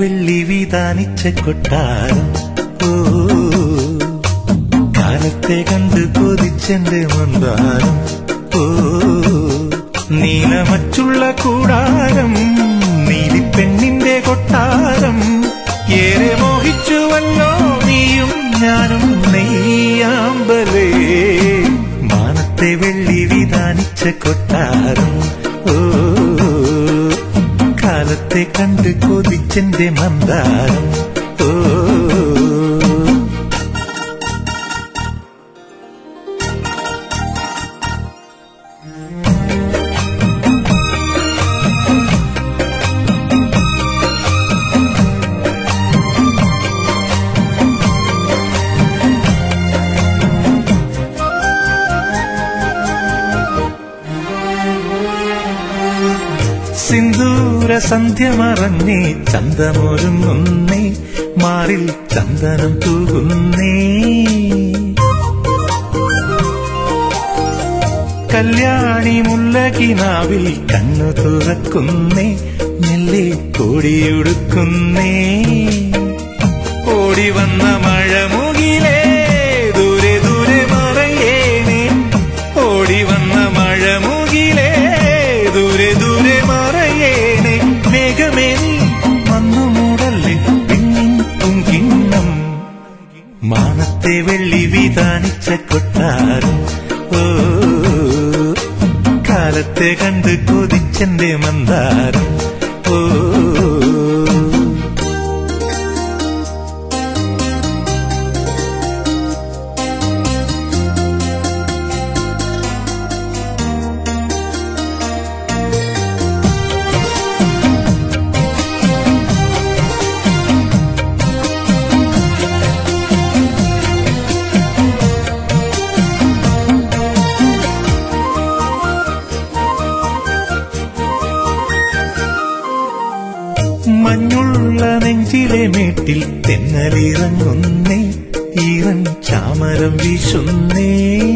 വെള്ളി വിധാനിച്ച കൊട്ടാരം ഓ കാലത്തെ കണ്ട് കൊതിച്ചെന്റെ മന്ദാരം ഓ നീലമച്ചുള്ള കൂടാരം നീലിപ്പെണ്ണിന്റെ കൊട്ടാരം ഏറെ മോഹിച്ചുവല്ലോ നീയും ഞാനും നെയ്യാമ്പലേ മാനത്തെ വെള്ളി വിധാനിച്ച കൊട്ടാരം ഓ കാലത്തെ കണ്ട് കൊതിച്ചെന്റെ മന്ദാരം ഓ സിന്ദൂര സന്ധ്യ മറഞ്ഞേ ചന്തമൊരുങ്ങുന്നേ മാറിൽ ചന്ദനം തൂകുന്നേ കല്യാണി മുല്ലകിനാവിൽ കണ്ണു തുറക്കുന്നേ മെല്ലെ കോടിയുടുക്കുന്നേ ഓടി വന്ന മഴമുകിലേ ദൂരെ ദൂരെ മറയേണേ ഓടി വന്ന മഴമുകിലേ ദൂരെ ദൂരെ മറയേണേ മേഘമേ നീ വന്നു മൂടല്ലേ പിന്നിൻ പൊങ്കിണ്ണം മാനത്തെ വെള്ളി വിധാനിച്ച കൊട്ടാരം ഓ കാലത്തെ കണ്ട് കൊതിച്ചെന്റെ മന്ദാരം ഓ മഞ്ഞുള്ള നെഞ്ചിലെ മേട്ടിൽ തെന്നലിറങ്ങുന്നേ ഈറൻ ചാമരം വീശുന്നേ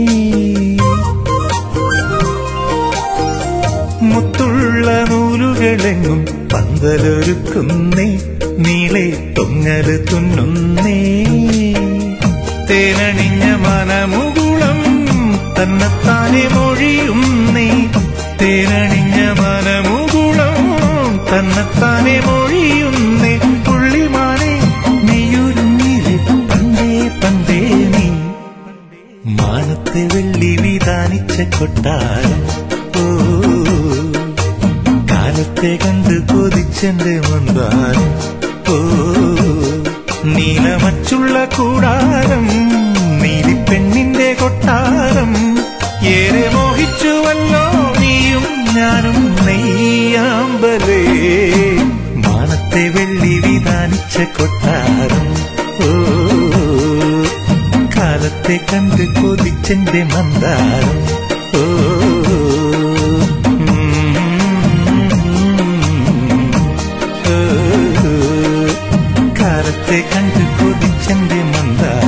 മുത്തുള്ള നൂലുകളെങ്ങും പന്തലൊരുക്കുന്നേ നീളെ തൊങ്ങല് തുന്നുന്നേ തേനണിഞ്ഞ മനമുകുളം തന്നെത്താനെ മൊഴിയുന്നേ തേനണിഞ്ഞ മനമുകുളം തന്നെത്താനെ മൊഴിയുന്നേ പുള്ളിമാനെ നീയൊരുങ്ങിലെ പണ്ടേ പണ്ടേ നീ മാനത്തെ വെള്ളി വിധാനിച്ച കൊട്ടാരം ഓ കാലത്തെ കണ്ട് കൊതിച്ചെന്റെ മന്ദാരം ഓ നീലമച്ചുള്ള കൂടാരം നീലിപ്പെണ്ണിന്റെ കൊട്ടാരം ഏറെ മോഹിച്ചുവല്ലോ നീയും ഞാനും നെയ്യാമ്പലേ മാനത്തെ വെള്ളി വിധാനിച്ച കൊട്ടാരം ഓ കാലത്തെ കണ്ട് കൊതിച്ചെന്റെ മന്ദാരം ഓ കാലത്തെ കണ്ട് കൊതിച്ചെന്റെ മന്ദാരം